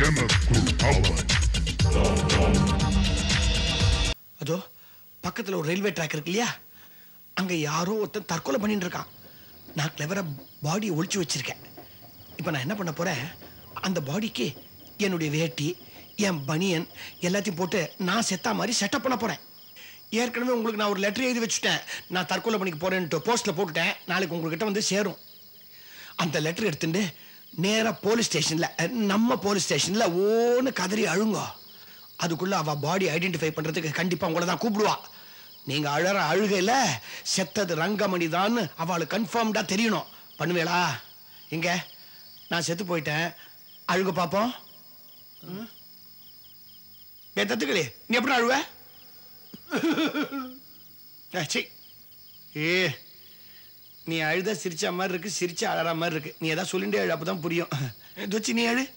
எனக்குள் அவன் அதோ பக்கத்துல ஒரு ரயில்வே ட்ராக் இருக்கு இல்லையா அங்க யாரோ ஒருத்தன் தற்கொலை பண்ணிட்டு இருக்கான் நான் கிளவரா பாடியை ஒளிச்சு வச்சிருக்கேன் இப்போ நான் என்ன பண்ண போறேன் அந்த பாடிக்கு என்னுடைய வேட்டி என் பனியன் எல்லாத்தையும் போட்டு நான் செத்தா மாதிரி செட்டப் பண்ண போறேன் ஏற்கனவே உங்களுக்கு நான் ஒரு லெட்டர் எழுதி வச்சுட்டேன் நான் தற்கொலை பண்ணிக்க போறேன்ட்டு போஸ்ட்ல போட்டுட்டேன் நாளைக்கு உங்ககிட்ட வந்து சேரும் அந்த லெட்டர் எடுத்துட்டு நேரா போலீஸ் ஸ்டேஷன்ல அஹ், நம்ம போலீஸ் ஸ்டேஷன்ல ஓன்னு கதறி அழுங்கோ அதுக்குள்ள அவ பாடி ஐடென்டிஃபை பண்றதுக்கு கண்டிப்பா உங்களை தான் கூப்பிடுவா நீங்க அழற அழுகையில செத்தது ரங்கமணி தான் அவளுக்கு கன்ஃபார்ம்டா தெரியணும் பண்ணுவேளா இங்க நான் செத்து போயிட்டேன் அழுக பாப்போம் ம்? ஏ தத்துக்களே நீ எப்படி அழுவ ஏ, சீ. ஏ நீ அழுத சிரிச்ச மாதிரி இருக்கு சிரிச்ச அழற மாதிரி இருக்கு நீ ஏதாவது சொல்லிண்டே அழு அப்பதான் புரியும் துச்சி நீ அழு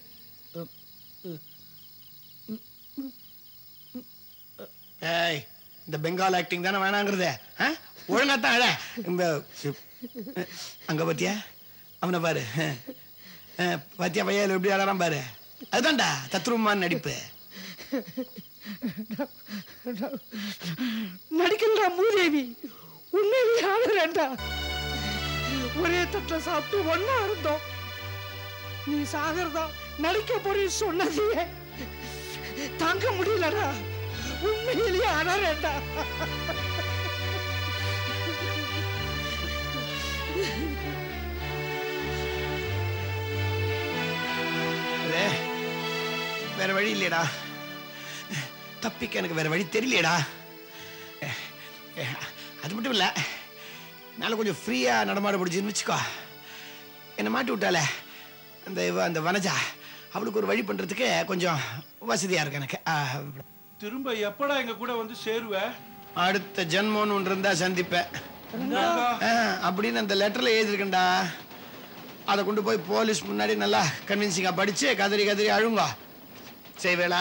ஏய் இந்த பெங்கால் ஆக்டிங் தானே வேணாங்கிறதே ஆ? ஒழுங்கா தான் அழ இந்த அங்க பாத்தியா அவனை பாரு ஆ, பாத்தியா பையன் எப்படி அழறான் பாரு அதுதான்டா தத்ரூபமான நடிப்பு நடிக்கிறா மூதேவி உண்மையிலே ஆடுறேன்டா ஒரே தட்டில் சாப்பிட்டு ஒண்ணா இருந்தோம் நீ சாகிறதா நடிக்க போறேன்னு சொன்னதையே தாங்க முடியலடா உண்மையிலேயே அழறேன்டா இது, வேற வழி இல்லையடா தப்பிக்க எனக்கு வேற வழி தெரியலையடா அஹ், அஹ், அது மட்டும் இல்ல நாளை கொஞ்சம் ஃப்ரீயா நடமாட முடிஞ்சுன்னு வச்சுக்கோ என்னை மாட்டி விட்டால அந்த இவ அந்த வனஜா அவளுக்கு ஒரு வழி பண்றதுக்கு கொஞ்சம் வசதியா இருக்கு எனக்கு ஆஹ், திரும்ப எப்படா எங்க கூட வந்து சேருவ அடுத்த ஜென்மம்னு ஒன்று இருந்தா சந்திப்பேன் ஆஹ், அப்படின்னு அந்த லெட்டர்ல எழுதிருக்கேன்டா அதை கொண்டு போய் போலீஸ் முன்னாடி நல்லா கன்வின்சிங்கா படிச்சு கதறி கதறி அழுங்க செய்வேளா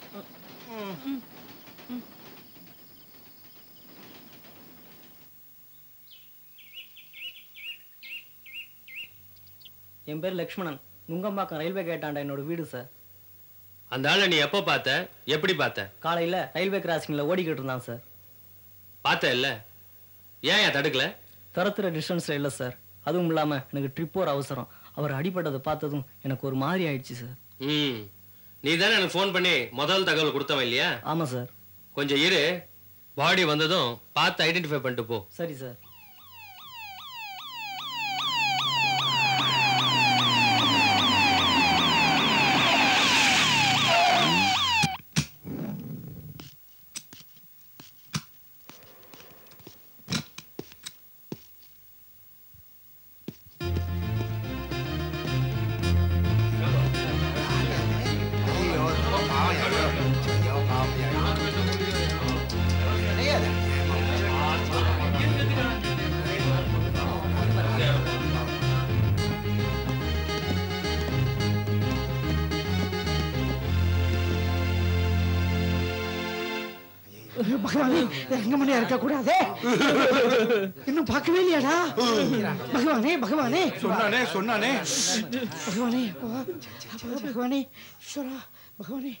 என் பேர் லக்ஷ்மணன் நுங்கம்பாக்கம் ரயில்வே கேட்டாண்ட என்னோட வீடு சார் அந்த ஆளை நீ எப்போ பார்த்த எப்படி பார்த்த காலையில் ரயில்வே கிராசிங்கில் ஓடிக்கிட்டு இருந்தான் சார் பார்த்த இல்ல ஏன் ஏன் தடுக்கல துரத்துற டிஸ்டன்ஸில் இல்லை சார் அதுவும் இல்லாமல் எனக்கு ட்ரிப் ஒரு அவசரம் அவர் அடிபட்டதை பார்த்ததும் எனக்கு ஒரு மாதிரி ஆயிடுச்சு சார் ம் நீ தானே எனக்கு ஃபோன் பண்ணி முதல் தகவல் கொடுத்தவன் இல்லையா ஆமாம் சார் கொஞ்சம் இரு பாடி வந்ததும் பார்த்து ஐடென்டிஃபை பண்ணிட்டு போ சரி சார் பகவானே எங்க மணியா இருக்க கூடாதே இன்னும் பார்க்கவே இல்லையாடா பகவானே பகவானே சொன்னானே சொன்னானே பகவானே அப்பா, அப்பா, பகவானே ஈஸ்வரா பகவானே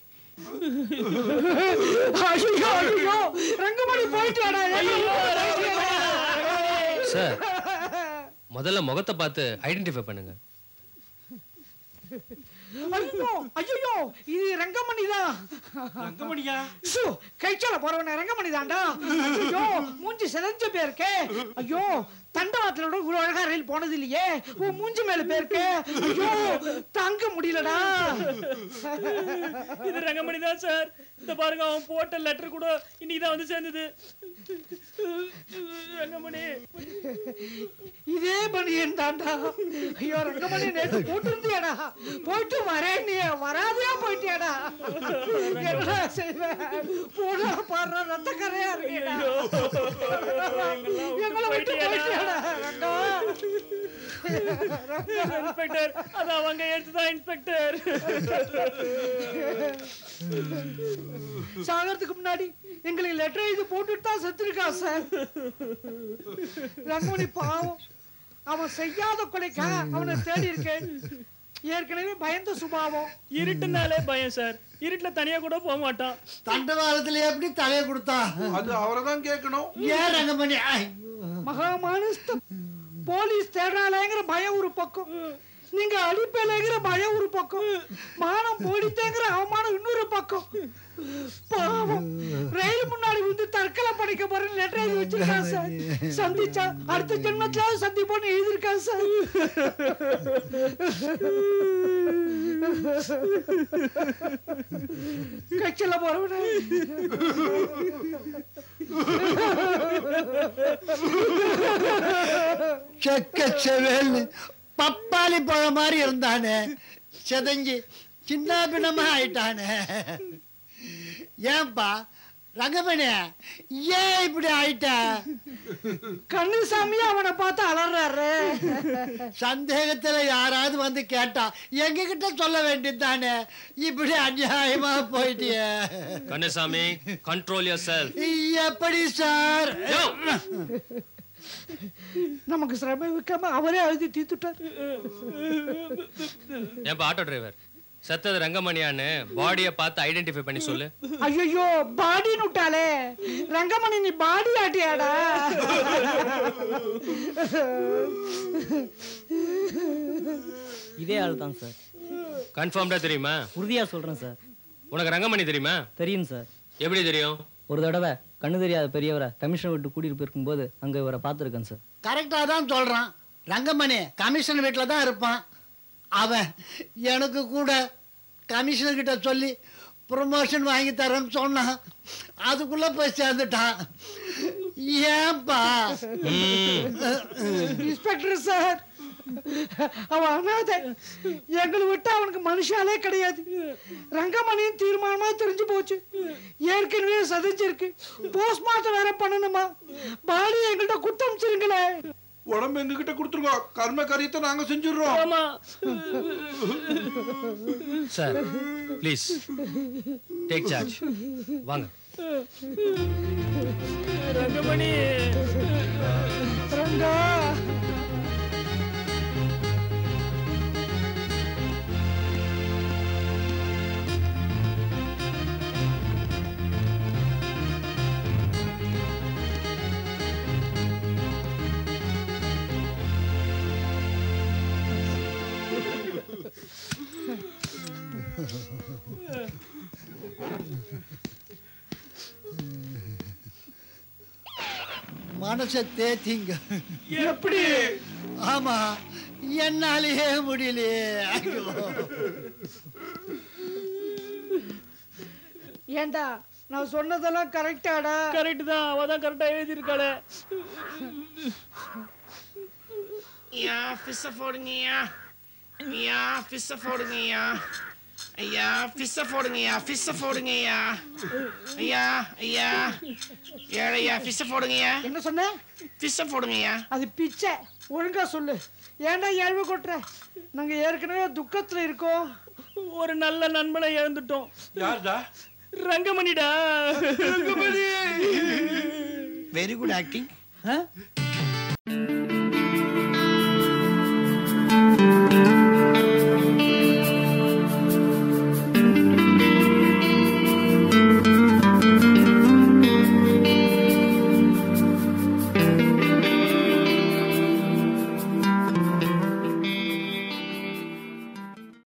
ஐயோ ஐயோ ரங்கமணி போயிட்டாடா சார் முதல்ல முகத்தை பார்த்து ஐடென்டிஃபை பண்ணுங்க ஐயோ ஐயோ இது ரங்கமணி தான் ரங்கமணியா சு கைச்சால போறவன ரங்கமணி தான்டா ஐயோ மூஞ்சி சிதஞ்ச பேருக்கே ஐயோ தண்டவாளத்துல கூட இவ்வளவு அழகா ரயில் போனது இல்லையே உன் மூஞ்சி மேல பேருக்கு ஐயோ தாங்க முடியலடா இது ரங்கமணி தான் சார் இந்த பாருங்க அவன் போட்ட லெட்டர் கூட இன்னைக்கு தான் வந்து சேர்ந்தது ரங்கமணி இதே பனியன் தான்டா ஐயோ ரங்கமணி நேத்து போட்டிருந்தியாடா போயிட்டு வரேன் நீ வராதையா போயிட்டியாடா என்னடா செய்வேன் போடா பாடுற ரத்த கரையா இருக்கேடா எங்களை விட்டு போயிட்டியாடா ரங்கா இன்ஸ்பெக்டர் அது அவங்க எடுத்துதான் இன்ஸ்பெக்டர் சாகிறதுக்கு முன்னாடி எங்களுக்கு லெட்டர் இது போட்டுட்டு தான் செத்துருக்கா சார் ரங்கமணி பாவம் அவன் செய்யாத கொலைக்காக அவனை தேடி இருக்கேன் ஏற்கனவே பயந்த சுபாவம் இருட்டுனாலே பயம் சார் இருட்டுல தனியா கூட போக மாட்டான் தண்டவாளத்துல எப்படி தலையை கொடுத்தா அது அவரை தான் கேட்கணும் ஏன் ரங்கமணி ஐயோ. மகாமானஸ்த போலீஸ் தேடாலேங்கிற பயம் ஒரு பக்கம் நீங்க அடிப்பேலேங்கிற பயம் ஒரு பக்கம் மானம் போடித்தேங்கிற அவமானம் இன்னொரு பக்கம் பாவம் ரயில் முன்னாடி வந்து தற்கொலை படிக்க போறேன்னு லெட்டர் எழுதி வச்சிருக்கான் சார் சந்திச்சா அடுத்த ஜென்மத்திலாவது சந்திப்போன்னு எழுதியிருக்கான் சார் கட்சியில போறவன செக்க செவேல்னு பப்பாளி பழம் மாதிரி இருந்தானே செதஞ்சி சின்ன பின்னமா ஆயிட்டானே ஏன்பா ரங்கமணி ஏன் இப்படி ஆயிட்ட கண்ணுசாமி அவனை பார்த்து அலறாரு சந்தேகத்துல யாராவது வந்து கேட்டா எங்க கிட்ட சொல்ல வேண்டியதுதானே இப்படி அநியாயமா போயிட்டியே கண்ணசாமி கண்ட்ரோல் யோர் செல்ஃப் எப்படி சார் நமக்கு சிரமம் வைக்காம அவரே அழுதி தீத்துட்டார் ஏன்பா ஆட்டோ டிரைவர் செத்தது ரங்கமணியான்னு பாடியை பார்த்து ஐடென்டிஃபை பண்ணி சொல்லு ஐயோ பாடின்னு விட்டாலே ரங்கமணி நீ பாடி ஆட்டியாடா இதே ஆள் தான் சார் கன்ஃபார்ம்டா தெரியுமா உறுதியா சொல்றேன் சார் உனக்கு ரங்கமணி தெரியுமா தெரியும் சார் எப்படி தெரியும் ஒரு தடவை கண்ணு தெரியாத பெரியவரை கமிஷனர் விட்டு கூட்டிட்டு போயிருக்கும்போது அங்க இவரை பார்த்துருக்கேன் சார் கரெக்டா தான் சொல்றான் ரங்கமணி கமிஷன் வீட்டில் தான் இருப்பான் அவன் எனக்கு கூட கமிஷனர் கிட்ட சொல்லி ப்ரொமோஷன் வாங்கி தரேன்னு சொன்னான் அதுக்குள்ள போய் சேர்ந்துட்டான் ஏன்பா இன்ஸ்பெக்டர் சார் அவன் அனாதை எங்களை விட்டு அவனுக்கு மனுஷாலே கிடையாது ரங்கமணியும் தீர்மானமா தெரிஞ்சு போச்சு ஏற்கனவே சதிச்சிருக்கு போஸ்ட்மார்ட்டம் வேற பண்ணணுமா பாடி எங்கள்கிட்ட குத்தமிச்சிருங்களேன் உடம்பு எங்ககிட்ட கொடுத்துருங்க கர்ம காரியத்தை நாங்க செஞ்சிடுறோம் ஆமா சார் ப்ளீஸ் டேக் சார்ஜ் வாங்க ரங்கமணி ரங்கா மனசை தேத்திங்க எப்படி ஆமா என்னாலேயே முடியலையே ஐயோ ஏண்டா நான் சொன்னதெல்லாம் கரெக்டாடா கரெக்ட் தான் அவ தான் கரெக்டா எழுதி இருக்காளே ஐயா ஃபிஷ்ஷை போடுங்கய்யா ஐயா ஃபிஷ்ஷை போடுங்கய்யா ஐயா ஃபிஷ்ஷை போடுங்கய்யா ஃபிஷ்ஷை போடுங்கய்யா ஐயா ஐயா ஏழையா ஃபிஷ்ஷை போடுங்கய்யா என்ன சொன்ன ஃபிஷ்ஷை போடுங்கய்யா அது பிச்சை ஒழுங்கா சொல்லு ஏன்டா ஏழ்மை கொட்டுற நாங்க ஏற்கனவே துக்கத்துல இருக்கோம் ஒரு நல்ல நண்பனை இழந்துட்டோம் யாருடா ரங்கமணிடா வெரி குட் ஆக்டிங் ஆ?